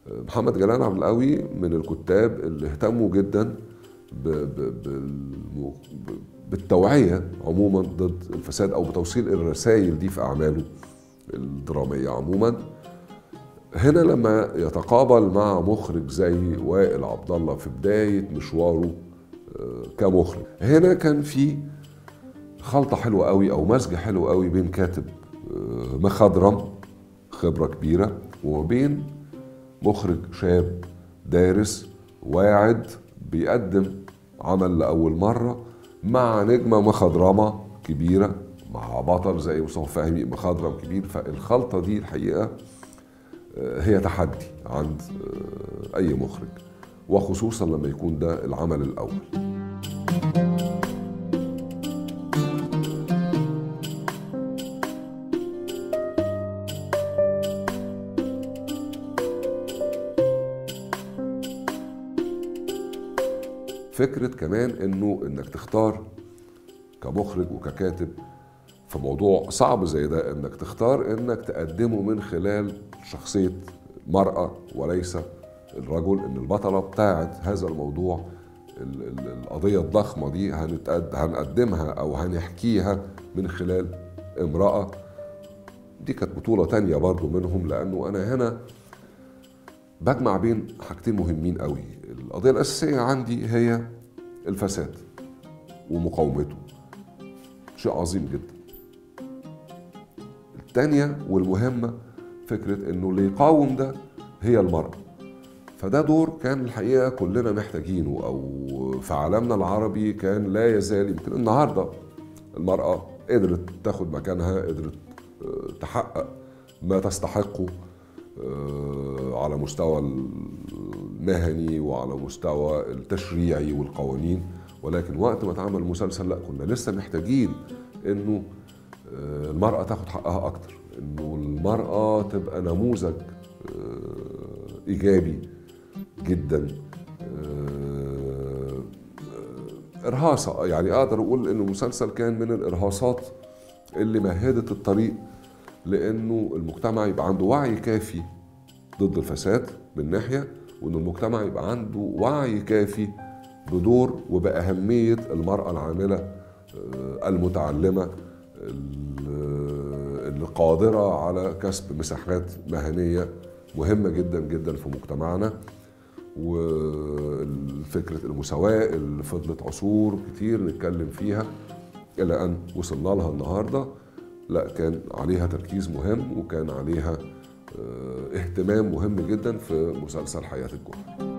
محمد جلال عبد القوي من الكتاب اللي اهتموا جدا ب ب بالم- ب- بالتوعية عموما ضد الفساد أو بتوصيل الرسائل دي في أعماله الدرامية عموما هنا لما يتقابل مع مخرج زي وائل عبد الله في بداية مشواره آه، كمخرج هنا كان في خلطة حلوة قوي أو مزج حلو قوي بين كاتب آه، مخضرم خبرة كبيرة وما بين مخرج شاب دارس واعد بيقدم عمل لأول مرة مع نجمة مخضرمة كبيرة مع بطل زي مصطفى فهمي مخضرم كبير فالخلطة دي الحقيقة آه، هي تحدي عند آه، أي مخرج وخصوصا لما يكون ده العمل الأول فكرة كمان انه انك تختار كمخرج وككاتب في موضوع صعب زي ده انك تختار انك تقدمه من خلال شخصية مرأة وليس الرجل ان البطلة بتاعت هذا الموضوع ال- ال- القضية الضخمة دي هنتقد هنقدمها او هنحكيها من خلال امرأة دي كانت بطولة تانية برضو منهم لانه انا هنا بجمع بين حاجتين مهمين قوي القضية الأساسية عندي هي الفساد ومقاومته شيء عظيم جدا الثانية والمهمة فكرة انه اللي يقاوم ده هي المرأة فده دور كان الحقيقة كلنا محتاجينه او في عالمنا العربي كان لا يزال يمكن النهاردة المرأة قدرت تاخد مكانها قدرت آه، تحقق ما تستحقه آه، على مستوى المهني وعلى مستوى التشريعي والقوانين ولكن وقت ما اتعمل المسلسل لا كنا لسه محتاجين انه آه، المرأة تاخد حقها اكتر انه المرأة تبقى نموذج آه، ايجابي جدا آه، آه، ارهاصة يعني اقدر اقول انه المسلسل كان من الارهاصات اللي مهدت الطريق لانه المجتمع يبقى عنده وعي كافي ضد الفساد من ناحيه وان المجتمع يبقى عنده وعي كافي بدور وباهميه المراه العامله آه، المتعلمه ال- اللي قادره على كسب مساحات مهنيه مهمه جدا جدا في مجتمعنا وفكره المساواه اللي فضلت عصور كتير نتكلم فيها الى ان وصلنا لها النهارده لا كان عليها تركيز مهم وكان عليها آه، اهتمام مهم جدا في مسلسل حياه الجوهر